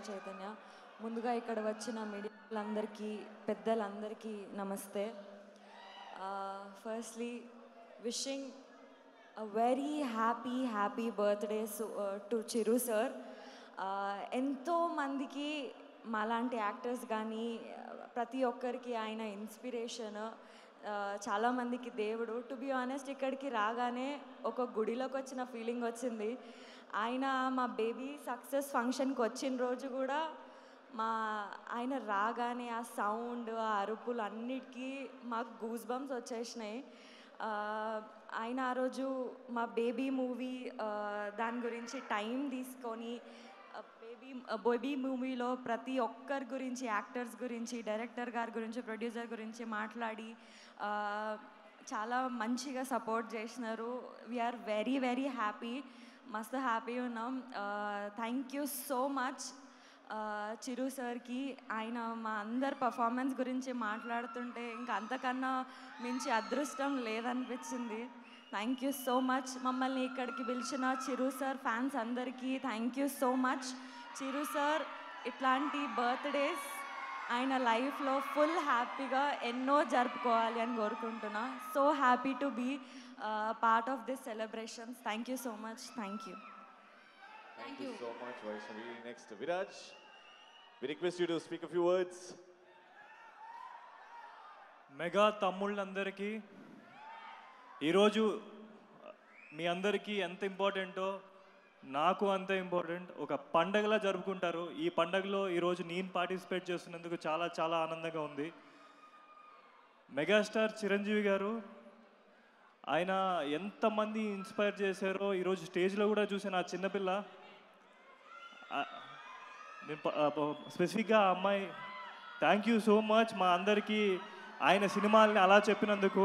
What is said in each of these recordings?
చైతన్య ముందుగా ఇక్కడ వచ్చిన మీడియాలందరికీ పెద్దలందరికీ నమస్తే firstly wishing a very happy happy birthday to Chiru sir ఎంతో మందికి మాలాంటి యాక్టర్స్ కానీ ప్రతి ఒక్కరికి ఆయన ఇన్స్పిరేషన్ చాలామందికి దేవుడు టు బి ఆనెస్ట్ ఇక్కడికి రాగానే ఒక గుడిలోకి వచ్చిన ఫీలింగ్ వచ్చింది ఆయన మా బేబీ సక్సెస్ ఫంక్షన్కి వచ్చిన రోజు కూడా మా ఆయన రాగానే ఆ సౌండ్ ఆ అరుపులు అన్నిటికీ మాకు గూస్ బంప్స్ వచ్చేసినాయి ఆ, ఆయన ఆ రోజు మా బేబీ మూవీ దాని గురించి టైం తీసుకొని బేబీ బేబీ మూవీలో ప్రతి ఒక్కరి గురించి యాక్టర్స్ గురించి డైరెక్టర్ గారి గురించి ప్రొడ్యూసర్ గురించి మాట్లాడి ఆ, చాలా మంచిగా సపోర్ట్ చేసినారు వీఆర్ వెరీ వెరీ హ్యాపీ మస్తు హ్యాపీ ఉన్నాం thank you so much Chiru సార్కి ఆయన మా అందరి పర్ఫార్మెన్స్ గురించి మాట్లాడుతుంటే ఇంకా అంతకన్నా మించి అదృష్టం లేదనిపించింది థ్యాంక్ యూ సో మచ్ మమ్మల్ని ఇక్కడికి పిలిచిన చిరు సార్ ఫ్యాన్స్ అందరికీ thank you so much Chiru sir ఇట్లాంటి బర్త్డేస్ ఆయన లైఫ్లో ఫుల్ హ్యాపీగా ఎన్నో జరుపుకోవాలి అని కోరుకుంటున్నా so happy to be part of this celebrations thank you so much thank you Thank you so much, Vaishnavi. Next, Viraj. We request you to speak a few words. Mega తమ్ముళ్ళందరికీ ఈరోజు మీ అందరికీ ఎంత ఇంపార్టెంటో నాకు అంత ఇంపార్టెంట్ ఒక పండగలా జరుపుకుంటారు ఈ పండగలో ఈరోజు నేను పార్టిసిపేట్ చేస్తున్నందుకు చాలా చాలా ఆనందంగా ఉంది మెగాస్టార్ చిరంజీవి గారు ఆయన ఎంతమంది ఇన్స్పైర్ చేశారో ఈరోజు స్టేజ్లో కూడా చూసిన ఆ చిన్నపిల్ల ఆ, నేను ప- ఆ, ప- స్పెసిఫిక్గా ఆ అమ్మాయి థ్యాంక్ యూ సో మచ్ మా అందరికీ ఆయన సినిమాల్ని అలా చెప్పినందుకు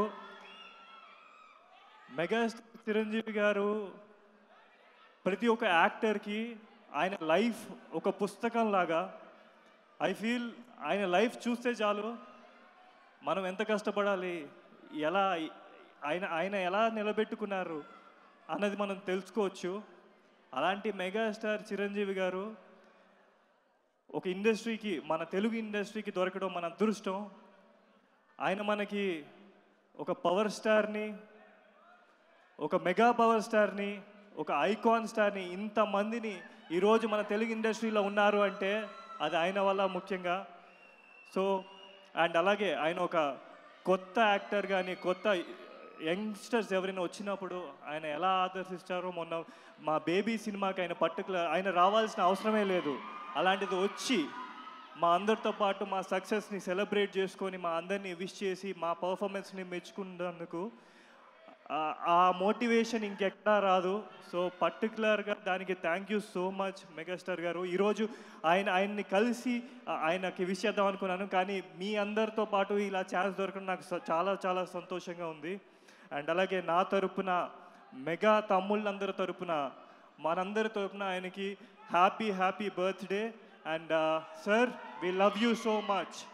మెగాస్టార్ చిరంజీవి గారు ప్రతి ఒక్క యాక్టర్కి ఆయన లైఫ్ ఒక పుస్తకం లాగా ఐ ఫీల్ ఆయన లైఫ్ చూస్తే చాలు మనం ఎంత కష్టపడాలి ఎలా ఆయన ఆయన ఎలా నిలబెట్టుకున్నారు అన్నది మనం తెలుసుకోవచ్చు అలాంటి మెగాస్టార్ చిరంజీవి గారు ఒక ఇండస్ట్రీకి మన తెలుగు ఇండస్ట్రీకి దొరకడం మన అదృష్టం ఆయన మనకి ఒక పవర్ స్టార్ని ఒక మెగా పవర్ స్టార్ని ఒక ఐకాన్ స్టార్ని ఇంతమందిని ఈరోజు మన తెలుగు ఇండస్ట్రీలో ఉన్నారు అంటే అది ఆయన వల్ల ముఖ్యంగా సో అండ్ అలాగే ఆయన ఒక కొత్త యాక్టర్ కానీ కొత్త యంగ్స్టర్స్ ఎవరైనా వచ్చినప్పుడు ఆయన ఎలా ఆదర్శిస్తారో మొన్న మా బేబీ సినిమాకి ఆయన పర్టికులర్ ఆయన రావాల్సిన అవసరమే లేదు అలాంటిది వచ్చి మా అందరితో పాటు మా సక్సెస్ని సెలబ్రేట్ చేసుకొని మా అందరినీ విష్ చేసి మా పర్ఫార్మెన్స్ని మెచ్చుకున్నందుకు ఆ- ఆ మోటివేషన్ ఇంకెక్కడా రాదు సో పర్టికులర్గా దానికి thank you so much megastar గారు ఈరోజు ఆయన ఆయన్ని కలిసి ఆ- ఆయనకి విష్ చేద్దాం అనుకున్నాను కానీ మీ అందరితో పాటు ఇలా ఛాన్స్ దొరకడం నాకు స- చాలా చాలా సంతోషంగా ఉంది అండ్ అలాగే నా తరపున మెగా తమ్ముళ్ళందరి తరపున మనందరి తరపున ఆయనకి happy happy birthday and sir we love you so much